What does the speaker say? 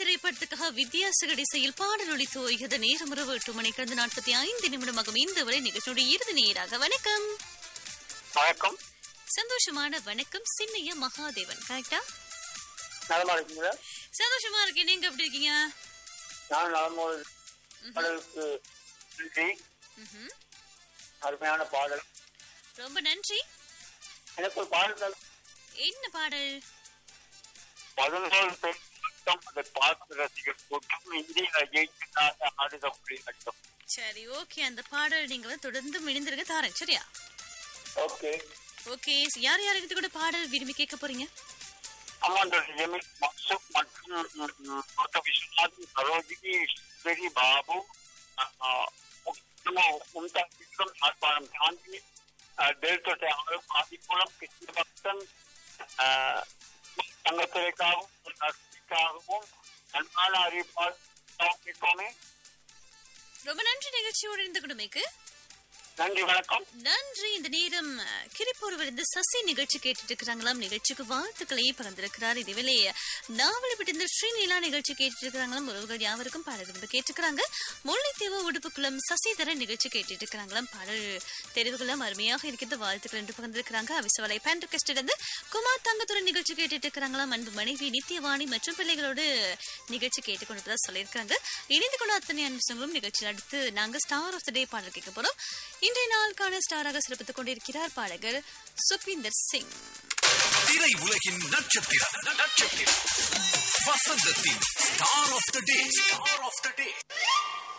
திரைப்படத்துக்காக வித்தியாச இசையில் பாடல் ஒளித்து ஓய்கிறது நேரம் இரவு எட்டு மணி கடந்த நாற்பத்தி ஐந்து நிமிடமாகும் இந்த வரை நிகழ்ச்சியுடைய இறுதி நேராக வணக்கம் வணக்கம் சந்தோஷமான வணக்கம் சின்னைய மகாதேவன் கரெக்டா நலமா இருக்கீங்களா சந்தோஷமா இருக்கேன் நீங்க எப்படி இருக்கீங்க நான் நலமோடு பாடலுக்கு நன்றி ம்ஹும். அருமையான பாடல் ரொம்ப நன்றி எனக்கு ஒரு பாடல் தான். என்ன பாடல் பதினோரு பேர் மட்டும் அதை பார்த்து ரசிகர் கூட்டம் இந்தியா ஜெயிச்சிருந்தாங்க ஆடுத மொழி மட்டும் சரி ஓகே அந்த பாடல் நீங்க வந்து தொடர்ந்து இணைந்திருக்க தாரேன் சரியா ஓகே ஓகே யார் யாருக்கு கூட பாடல் விரும்பி கேட்க போறீங்க அம்மாண்டோட ஜெமில் மக்சுக் மற்றும் கொத்த விஸ்வநாத் சரோஜினி ஈஸ்வரி பாபு உம்தா விக்ரம் ஆர்ப்பாடம் காந்தி டெல்டோட்டை அவரும் ஆதிக்குளம் கிருஷ்ண பக்தன் தங்கத்துறைக்காகவும் நர்சிக்காகவும் அன்பான அறிவிப்பால் இருக்கோமே ரொம்ப நன்றி நிகழ்ச்சியோடு இருந்து கொடுமைக்கு நன்றி வணக்கம் நன்றி இந்த நேரம் கிரிப்பூர்வர் இந்த சசி நிகழ்ச்சி கேட்டுட்டு இருக்கிறாங்களாம் நிகழ்ச்சிக்கு வாழ்த்துக்களை பகிர்ந்திருக்கிறார் இதுவேளை நாவலப்பட்டு இந்த ஸ்ரீநீலா நிகழ்ச்சி கேட்டுட்டு இருக்கிறாங்களாம் உறவுகள் யாவருக்கும் பாடல் விரும்ப கேட்டுக்கிறாங்க முல்லைத்தீவு உடுப்புக்குளம் சசிதரன் நிகழ்ச்சி கேட்டுட்டு இருக்கிறாங்களாம் பாடல் தெரிவுகளும் அருமையாக இருக்கிறது வாழ்த்துக்கள் என்று பகிர்ந்திருக்கிறாங்க அவிசவலை பேண்டகஸ்ட் இருந்து குமார் தங்கத்துறை நிகழ்ச்சி கேட்டுட்டு இருக்கிறாங்களாம் அன்பு மனைவி நித்யவாணி மற்றும் பிள்ளைகளோடு நிகழ்ச்சி கேட்டுக்கொண்டு சொல்லியிருக்காங்க இணைந்து கொண்ட அத்தனை அனுபவங்களும் நிகழ்ச்சியில் அடுத்து நாங்க ஸ்டார் ஆஃப் த டே பாடல் கேட்க போறோம் இன்றைய நாளுக்கான ஸ்டாராக சிறப்பித்துக் கொண்டிருக்கிறார் பாடகர் சுபீந்தர் சிங் திரை உலகின் நட்சத்திரம் நட்சத்திரம் வசந்தத்தின் star of the day star of the day